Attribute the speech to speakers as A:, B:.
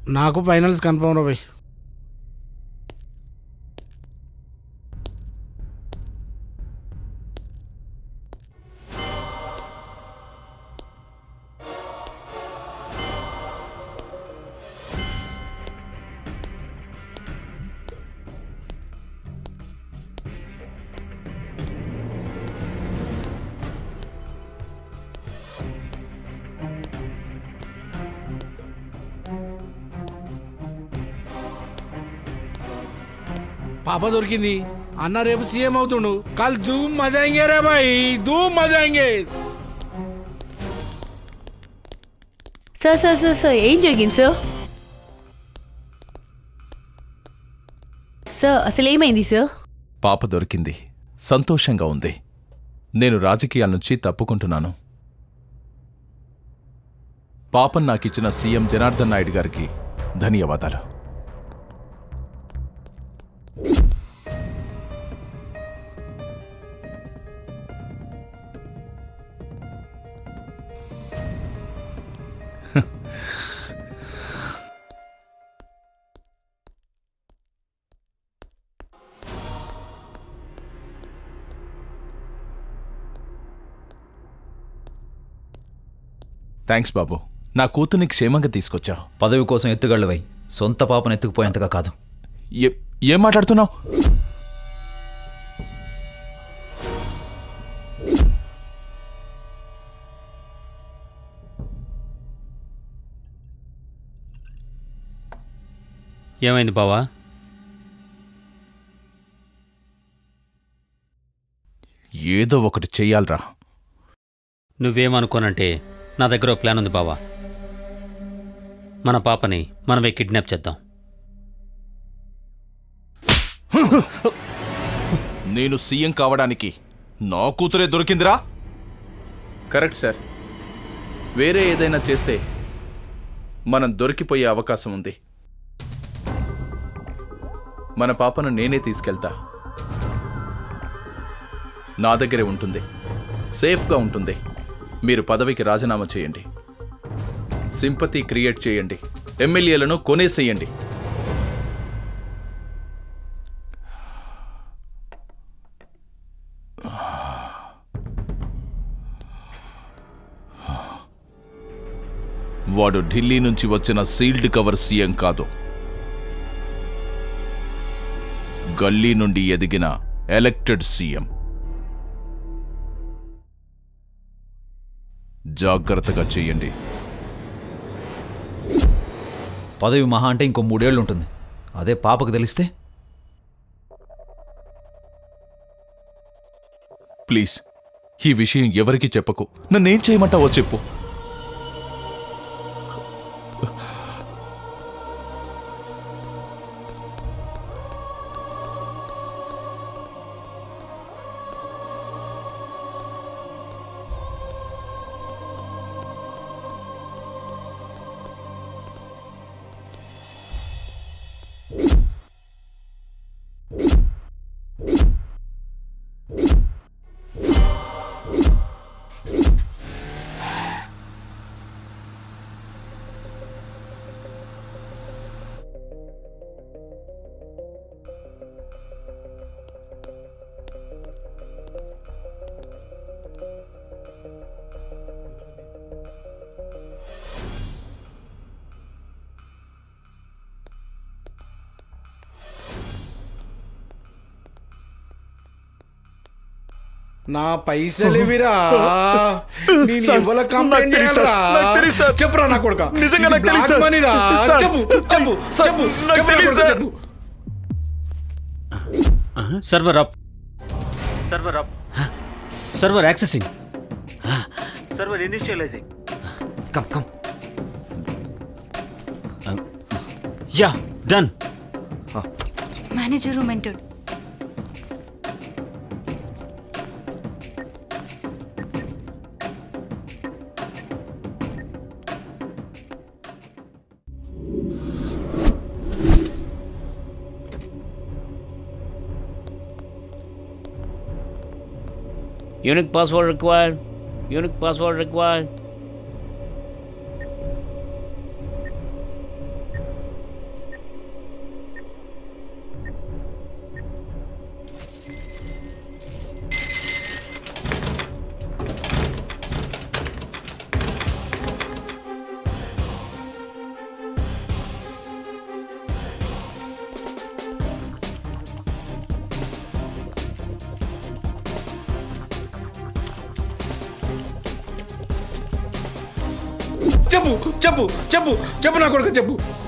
A: నాకు finals confirm రా భయ్ పాప దొరికింది అన్న రేపు సీఎం అవుతుండు కాల్ ధూమ్ మజాయింగే రే భాయ్ ధూమ్ మజాయింగే
B: సార్ సార్ సార్ సార్ ఏం జరిగింది సార్ సార్ అసలు ఏమైంది సార్
C: పాప దొరికింది సంతోషంగా ఉంది నేను రాజకీయాల నుంచి తప్పుకుంటున్నాను పాపం నాకిచ్చిన సీఎం జనార్దన్ నాయుడు గారికి ధన్యవాదాలు థ్యాంక్స్ బాబు నా కూతుర్ని క్షేమంగా తీసుకొచ్చావు
D: పదవి కోసం ఎత్తుగళ్ళవై సొంత పాపను ఎత్తుకుపోయేంతగా కాదు
C: ఏ- ఏం మాట్లాడుతున్నావు
E: ఏమైంది బావా
C: ఏదో ఒకటి చెయ్యాలరా
E: నువ్వేమనుకోనంటే నా దగ్గర ఒక ప్లాన్ ఉంది బావా మన పాపని మనమే కిడ్నాప్ చేద్దాం
C: నేను సీఎం కావడానికి నా కూతురే దొరికిందిరా
F: కరెక్ట్ సార్ వేరే ఏదైనా చేస్తే మనం దొరికిపోయే అవకాశం ఉంది మన పాపను నేనే తీసుకెళ్తా నా దగ్గరే ఉంటుంది సేఫ్గా ఉంటుంది మీరు పదవికి రాజీనామా చేయండి సింపతి క్రియేట్ చేయండి ఎమ్మెల్యేలను కొనేసేయండి
C: వాడు ఢిల్లీ నుంచి వచ్చిన సీల్డ్ కవర్ సీఎం కాదు గల్లీ నుండి ఎదిగిన ఎలక్టెడ్ సీఎం జాగ్రత్తగా చెయ్యండి
D: పదవి మహా అంటే ఇంకో మూడేళ్ళు ఉంటుంది అదే పాపకు తెలిస్తే
C: ప్లీజ్ ఈ విషయం ఎవరికీ చెప్పకు నన్నేం చేయమంటావో చెప్పు
A: నా పైసలు ఇవిరా నేను
F: సార్,
A: ఎవరి
F: నాకు
A: కంప్లైంట్
F: తెలుసు సార్,
A: చేయాలరా
F: నాకు తెలుసు సార్.
A: చెప్పురా నా కొడుక
F: నిజంగా నాకు తెలుసు సార్.
A: మనీరా
F: సార్,
A: చెప్పు చెప్పు
F: సార్,
A: చెప్పు
F: నాకు
A: చెప్పు నా
F: తెలుసు
A: కొడుకా,
F: సార్.
A: చెప్పు
E: server up server up server accessing server initializing come come yeah done
G: manager room entered
H: Unique password required. Unique password required.
A: చెప్పు చెప్పు చెప్పు చెప్పు నా కొడుకు చెప్పు